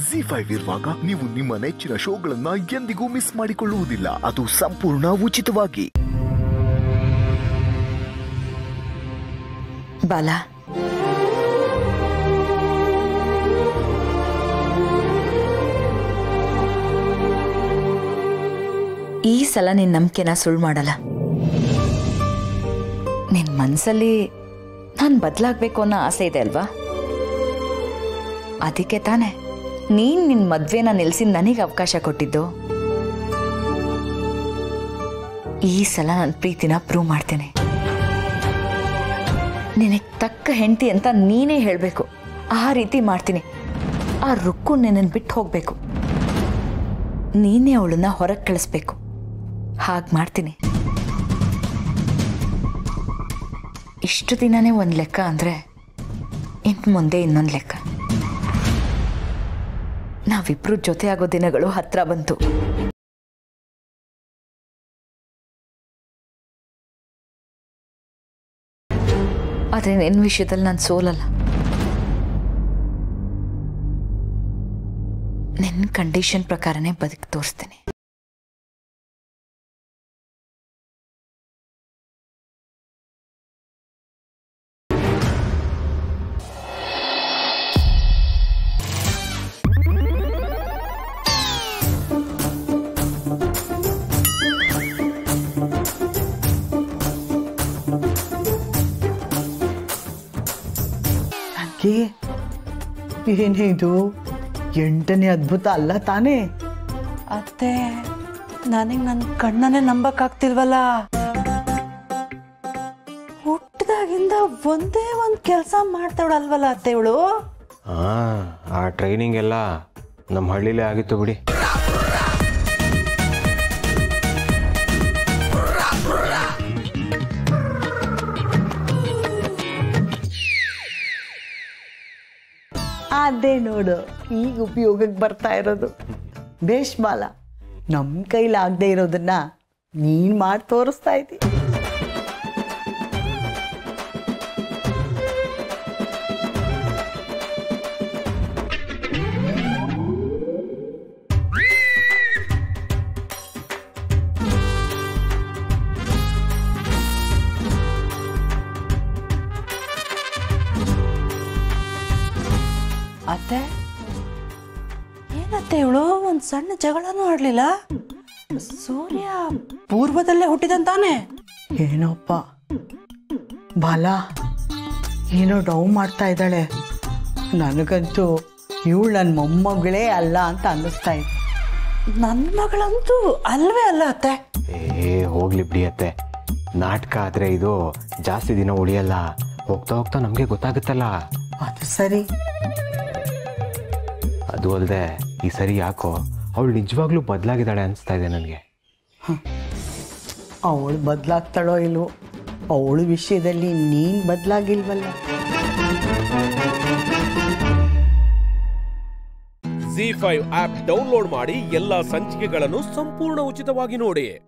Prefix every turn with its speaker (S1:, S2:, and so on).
S1: G five ಇರುವಾಗ ನೀವು ನಿಮ್ಮ ನೆಚ್ಚಿನ ಶೋಗಳನ್ನ ಎಂದಿಗೂ ಮಿಸ್ ಮಾಡಿಕೊಳ್ಳುವುದಿಲ್ಲ ಅದು ಸಂಪೂರ್ಣ ಉಚಿತವಾಗಿ
S2: ಬಾಲ ಈ ಸಲ ನಿನ್ ನಂಬಿಕೆನ ಸುಳ್ಳು ಮಾಡಲ್ಲ ನಿನ್ ಮನ್ಸಲ್ಲಿ ನಾನ್ ಬದ್ಲಾಗ್ಬೇಕು ಅನ್ನೋ ಆಸೆ ಇದೆ ಅಲ್ವಾ ಅದಕ್ಕೆ ತಾನೆ ನೀನ್ ನಿನ್ ಮದ್ವೆನ ನಿಲ್ಸಿ ನನಗೆ ಅವಕಾಶ ಕೊಟ್ಟಿದ್ದು ಈ ಸಲ ನನ್ನ ಪ್ರೀತಿನ ಪ್ರೂವ್ ಮಾಡ್ತೇನೆ ನಿನಗೆ ತಕ್ಕ ಹೆಂಡತಿ ಅಂತ ನೀನೇ ಹೇಳಬೇಕು ಆ ರೀತಿ ಮಾಡ್ತೀನಿ ಆ ರುಕ್ಕು ನಿನ್ನನ್ನು ಬಿಟ್ಟು ಹೋಗ್ಬೇಕು ನೀನೇ ಅವಳನ್ನ ಹೊರಗೆ ಕಳಿಸ್ಬೇಕು ಹಾಗೆ ಮಾಡ್ತೀನಿ ಇಷ್ಟು ದಿನನೇ ಒಂದು ಲೆಕ್ಕ ಅಂದರೆ ಇನ್ನು ಮುಂದೆ ಇನ್ನೊಂದು ಲೆಕ್ಕ ನಾವಿಬ್ರು ಜೊತೆ ಆಗೋ ದಿನಗಳು ಹತ್ರ ಬಂತು ಆದರೆ ನಿನ್ನ ವಿಷಯದಲ್ಲಿ ನಾನು ಸೋಲಲ್ಲ ನಿನ್ನ ಕಂಡೀಷನ್ ಪ್ರಕಾರನೇ ಬದುಕಿ ತೋರಿಸ್ತೀನಿ
S3: ಅಕ್ಕಿ ಏನೇ ಇದು ಎಂಟನೇ ಅದ್ಭುತ ಅಲ್ಲ ತಾನೇ
S4: ಅತ್ತೆ ನನಗೆ ನನ್ನ ಕಣ್ಣನ್ನೇ ನಂಬಕ್ಕಾಗ್ತಿಲ್ವಲ್ಲ ಹುಟ್ಟಿದಾಗಿಂದ ಒಂದೇ ಒಂದು ಕೆಲಸ ಮಾಡ್ತಾವಳಲ್ವಲ್ಲ ಅತ್ತೆ ಇವಳು
S5: ಹಾಂ ಆ ಟ್ರೈನಿಂಗ್ ಎಲ್ಲ ನಮ್ಮ ಹಳ್ಳಿಲೇ ಆಗಿತ್ತು ಬಿಡಿ
S3: ಅದೇ ನೋಡು ಈಗ ಉಪಯೋಗಕ್ಕೆ ಬರ್ತಾ ಇರೋದು ಬೇಷ್ ಬಾಲ ನಮ್ಮ ಕೈಲಾಗದೆ ಇರೋದನ್ನ ನೀನು ಮಾಡಿ ತೋರಿಸ್ತಾ ಇದ್ದಿ
S4: ಅತ್ತೆ ಏನತ್ತೆ ಇವಳು ಒಂದು ಸಣ್ಣ ಜಗಳನೂ ಆಡ್ಲಿಲ್ಲ ಸೂರ್ಯ ಪೂರ್ವದಲ್ಲೇ ಹುಟ್ಟಿದಂತಾನೆ
S3: ಏನೋಪ್ಪ ಬಾಲ ಏನೋ ಡೌ ಮಾಡ್ತಾ ಇದ್ದಾಳೆ ನನಗಂತೂ ಇವಳು ನನ್ನ ಮೊಮ್ಮಗಳೇ ಅಲ್ಲ ಅಂತ ಅನ್ನಿಸ್ತಾ ಇದೆ
S4: ನನ್ನ ಮಗಳಂತೂ ಅಲ್ವೇ ಅಲ್ಲ ಅತ್ತೆ
S5: ಏ ಹೋಗ್ಲಿ ಬಿಡಿ ಅತ್ತೆ ನಾಟಕ ಆದರೆ ಇದು ಜಾಸ್ತಿ ದಿನ ಉಳಿಯಲ್ಲ ಹೋಗ್ತಾ ಹೋಗ್ತಾ ನಮಗೆ ಗೊತ್ತಾಗುತ್ತಲ್ಲ
S3: ಅದು ಸರಿ
S5: ಅದು ಅಲ್ಲದೆ ಈ ಸರಿ ಯಾಕೋ ಅವಳು ನಿಜವಾಗ್ಲೂ ಬದಲಾಗಿದ್ದಾಳೆ ಅನಿಸ್ತಾ ಇದೆ ನನಗೆ
S3: ಅವಳು ಬದಲಾಗ್ತಾಳೋ ಇಲ್ವೋ ಅವಳ ವಿಷಯದಲ್ಲಿ ನೀನು ಬದಲಾಗಿಲ್ವಲ್ಲ
S6: ಜಿ ಫೈವ್ ಆಪ್ ಡೌನ್ಲೋಡ್ ಮಾಡಿ ಎಲ್ಲಾ ಸಂಚಿಕೆಗಳನ್ನು ಸಂಪೂರ್ಣ ಉಚಿತವಾಗಿ ನೋಡಿ